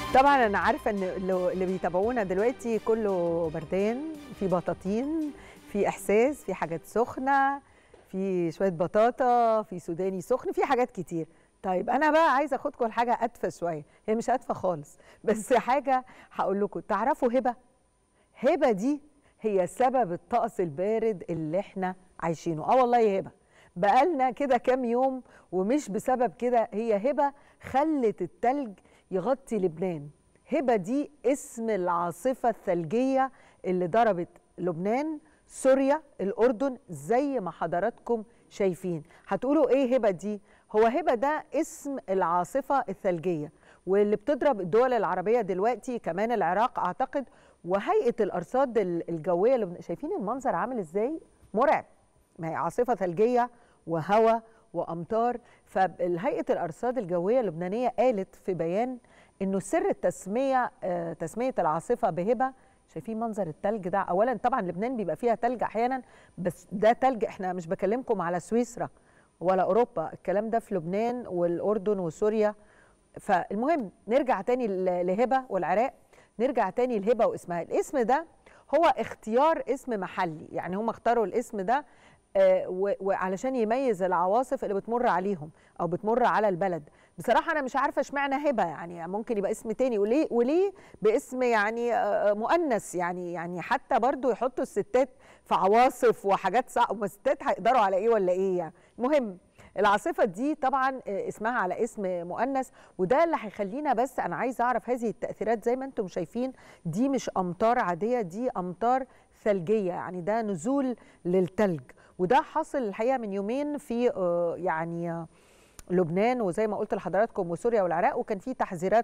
طبعا انا عارفه ان اللي اللي بيتابعونا دلوقتي كله بردان في بطاطين في احساس في حاجات سخنه في شويه بطاطا في سوداني سخن في حاجات كتير طيب انا بقى عايزه اخدكم لحاجه ادفى شويه هي مش ادفى خالص بس حاجه هقول لكم تعرفوا هبه هبه دي هي سبب الطقس البارد اللي احنا عايشينه اه والله يا هبه بقالنا كده كام يوم ومش بسبب كده هي هبه خلت التلج يغطي لبنان هبه دي اسم العاصفه الثلجيه اللي ضربت لبنان سوريا الاردن زي ما حضراتكم شايفين هتقولوا ايه هبه دي هو هبه ده اسم العاصفه الثلجيه واللي بتضرب الدول العربيه دلوقتي كمان العراق اعتقد وهيئه الارصاد الجويه اللي شايفين المنظر عامل ازاي مرعب ما هي عاصفه ثلجيه وهواء وامطار فهيئه الارصاد الجويه اللبنانيه قالت في بيان انه سر التسميه آه تسميه العاصفه بهبه شايفين منظر التلج ده اولا طبعا لبنان بيبقى فيها تلج احيانا بس ده تلج احنا مش بكلمكم على سويسرا ولا اوروبا الكلام ده في لبنان والاردن وسوريا فالمهم نرجع تاني لهبه والعراق نرجع تاني لهبه واسمها الاسم ده هو اختيار اسم محلي يعني هم اختاروا الاسم ده آه وعلشان يميز العواصف اللي بتمر عليهم او بتمر على البلد بصراحه انا مش عارفه اشمعنى هبه يعني ممكن يبقى اسم تاني وليه وليه باسم يعني آه مؤنث يعني يعني حتى برضو يحطوا الستات في عواصف وحاجات صعبه الستات هيقدروا على ايه ولا ايه يعني المهم العاصفه دي طبعا اسمها على اسم مؤنث وده اللي هيخلينا بس انا عايزه اعرف هذه التاثيرات زي ما انتم شايفين دي مش امطار عاديه دي امطار ثلجيه يعني ده نزول للثلج وده حصل الحقيقه من يومين في يعني لبنان وزي ما قلت لحضراتكم وسوريا والعراق وكان في تحذيرات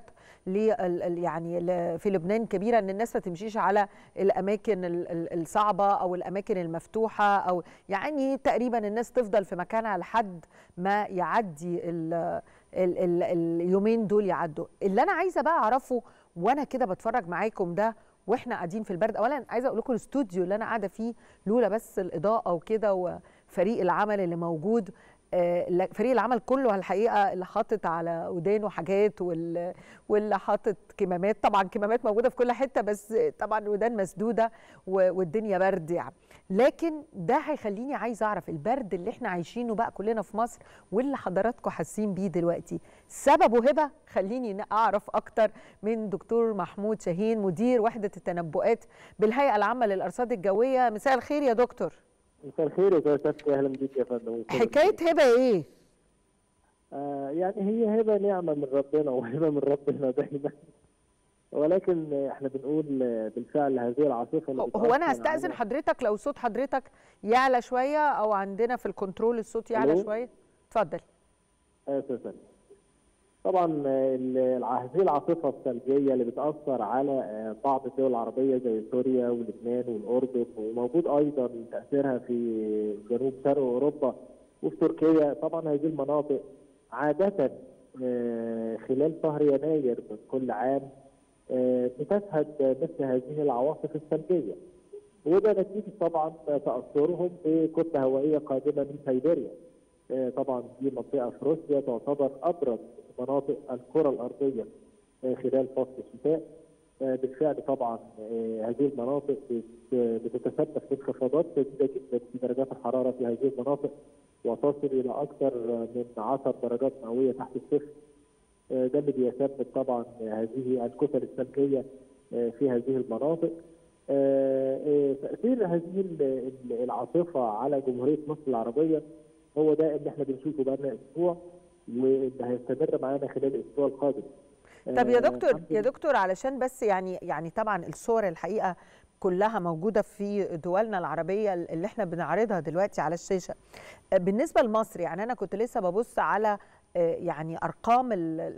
يعني في لبنان كبيره ان الناس ما تمشيش على الاماكن الصعبه او الاماكن المفتوحه او يعني تقريبا الناس تفضل في مكانها لحد ما يعدي ال ال ال اليومين دول يعدوا اللي انا عايزه بقى اعرفه وانا كده بتفرج معاكم ده واحنا قاعدين في البرد اولا عايزه اقول لكم الاستوديو اللي انا قاعده فيه لولا بس الاضاءه وكده وفريق العمل اللي موجود فريق العمل كله الحقيقه اللي حاطط على ودانه حاجات واللي حاطط كمامات طبعا كمامات موجوده في كل حته بس طبعا الودان مسدوده والدنيا برد يعني لكن ده هيخليني عايزه اعرف البرد اللي احنا عايشينه بقى كلنا في مصر واللي حضراتكم حاسين بيه دلوقتي سببه هبه خليني اعرف اكتر من دكتور محمود شاهين مدير وحده التنبؤات بالهيئه العامه للارصاد الجويه مساء الخير يا دكتور مساء الخير يا استاذ اهلا بيك يا فندم حكايه هبه ايه؟ آه يعني هي هبه نعمه من ربنا وهبه من ربنا دايما ولكن احنا بنقول بالفعل هذه العاصفه اللي هو انا هستاذن حضرتك لو صوت حضرتك يعلى شويه او عندنا في الكنترول الصوت يعلى شويه اتفضل اساسا طبعا هذه العاصفه الثلجيه اللي بتاثر على بعض الدول العربيه زي سوريا ولبنان والاردن وموجود ايضا تاثيرها في جنوب شرق اوروبا وفي تركيا طبعا هذه المناطق عاده خلال شهر يناير من كل عام بتشهد مثل هذه العواصف الثلجيه وده نتيجه طبعا تاثرهم بكتله هوائيه قادمه من سيبيريا طبعا دي منطقه في روسيا تعتبر ابرد مناطق الكره الارضيه خلال فصل الشتاء بالفعل طبعا هذه المناطق بتتسبب في انخفاضات شديده جدا في درجات الحراره في هذه المناطق وتصل الى اكثر من 10 درجات مئويه تحت الصفر ده اللي بيسبب طبعا هذه الكتل الثلجيه في هذه المناطق تاثير هذه العاصفه على جمهوريه مصر العربيه هو ده اللي احنا بنشوفه بقالنا اسبوع واللي هيستمر معانا خلال الاسبوع القادم. طب يا دكتور يا دكتور علشان بس يعني يعني طبعا الصور الحقيقه كلها موجوده في دولنا العربيه اللي احنا بنعرضها دلوقتي على الشاشه. بالنسبه لمصر يعني انا كنت لسه ببص على يعني ارقام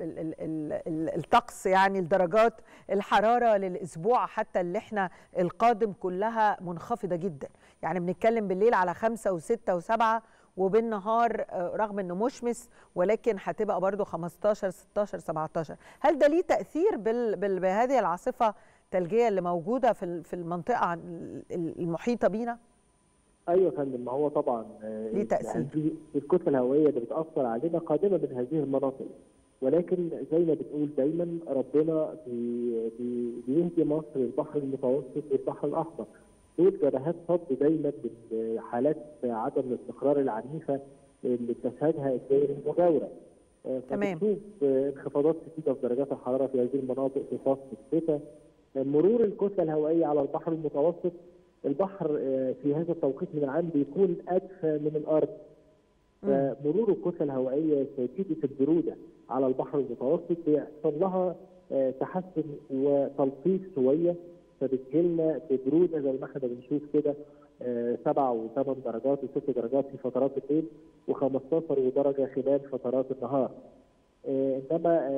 الطقس يعني الدرجات الحراره للاسبوع حتى اللي احنا القادم كلها منخفضه جدا يعني بنتكلم بالليل على خمسة وستة وسبعة وبالنهار رغم انه مشمس ولكن هتبقى برضو 15 16 17 هل ده ليه تاثير بال بهذه العاصفه الثلجيه اللي موجوده في في المنطقه المحيطه بينا ايوه يا فندم ما هو طبعا ليه تاثير يعني الكتله الهوائيه اللي بتاثر علينا قادمه من هذه المناطق ولكن زي ما بنقول دايما ربنا بي بي بيهدي مصر البحر المتوسط والبحر الاحمر دول جبهات صد دايما من حالات عدم الاستقرار العنيفه اللي بتشهدها الدول المجاوره تمام. فبنشوف انخفاضات شديده في درجات الحراره في هذه المناطق في فصل الشتاء مرور الكتله الهوائيه على البحر المتوسط البحر في هذا التوقيت من العام بيكون ادفى من الارض فمرور الكتله الهوائيه شديده البروده على البحر المتوسط بيحصل لها تحسن وتلطيف شويه فبتجيلنا ببروده زي ما احنا بنشوف كده سبع وثمان درجات وست درجات في فترات الليل و15 ودرجه خلال فترات النهار. انما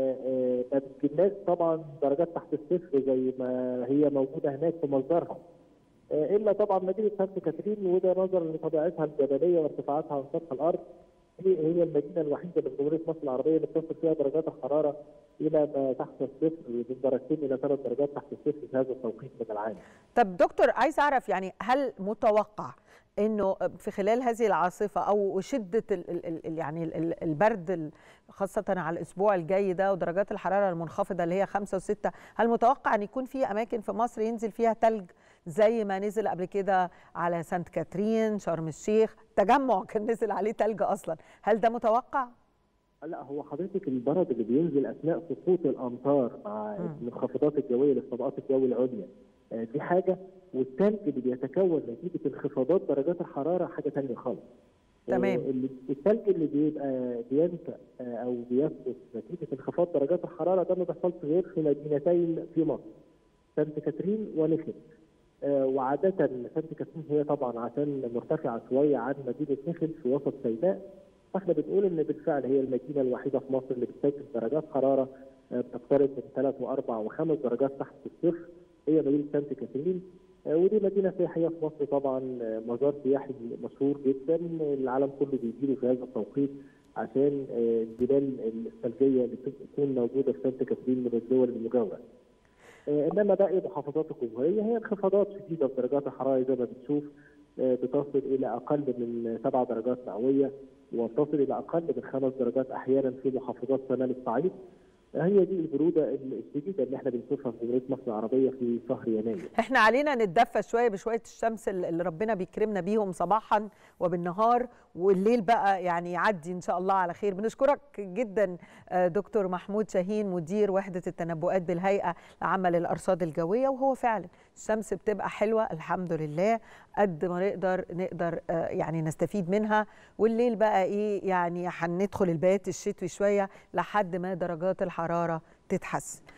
ما بتجيلناش طبعا درجات تحت الصفر زي ما هي موجوده هناك في مصدرها. الا طبعا مدينه سانت كاترين وده نظرا لطبيعتها الجبليه وارتفاعاتها عن سطح الارض هي هي المدينه الوحيده من جمهوريه مصر العربيه اللي بتصل فيها درجات الحراره الى ما تحت الصفر من درجتين الى ثلاث درجات تحت الصفر في هذا التوقيت من العام. طب دكتور عايز اعرف يعني هل متوقع انه في خلال هذه العاصفه او شده ال ال يعني ال البرد خاصه على الاسبوع الجاي ده ودرجات الحراره المنخفضه اللي هي 5 و6 هل متوقع ان يكون في اماكن في مصر ينزل فيها ثلج زي ما نزل قبل كده على سانت كاترين شرم الشيخ تجمع كان نزل عليه ثلج اصلا هل ده متوقع لا هو حضرتك البرد اللي بينزل اثناء سقوط الامطار مع المنخفضات الجويه للطبقات الجو العليا دي حاجه والثلج اللي بيتكون نتيجه انخفاضات درجات الحراره حاجه ثانيه خالص. تمام الثلج اللي بيبقى بينشا او بيسقط نتيجه انخفاض درجات الحراره ده ما بيحصلش غير في مدينتين في مصر سانت كاترين ونخل. وعادة سانت كاترين هي طبعا عشان مرتفعة شوية عن مدينة نخل في وسط سيناء فاحنا بنقول ان بالفعل هي المدينة الوحيدة في مصر اللي بتسجل درجات حرارة بتقترب من ثلاث واربع وخمس درجات تحت الصفر هي مدينة سانت كاترين ودي مدينة سياحية في مصر طبعا مزار سياحي مشهور جدا العالم كله بيجيله في هذا التوقيت عشان الجبال الثلجية اللي بتكون موجودة في سانت كاترين من الدول المجاورة. انما باقي محافظات الجمهوريه هي انخفاضات شديده في درجات الحراره زي ما بنشوف بتصل الى اقل من سبع درجات مئويه وتصل الى اقل من خمس درجات احيانا في محافظات شمال الصعيد هي دي البروده الشديده اللي احنا بنشوفها في جمهوريه مصر العربيه في شهر يناير. احنا علينا نتدفى شويه بشويه الشمس اللي ربنا بيكرمنا بيهم صباحا وبالنهار والليل بقى يعني يعدي ان شاء الله على خير. بنشكرك جدا دكتور محمود شاهين مدير وحده التنبؤات بالهيئه العامه للارصاد الجويه وهو فعلا الشمس بتبقى حلوه الحمد لله قد ما نقدر نقدر يعني نستفيد منها والليل بقى ايه يعني هندخل البيت الشتوي شويه لحد ما درجات الحراره تتحسن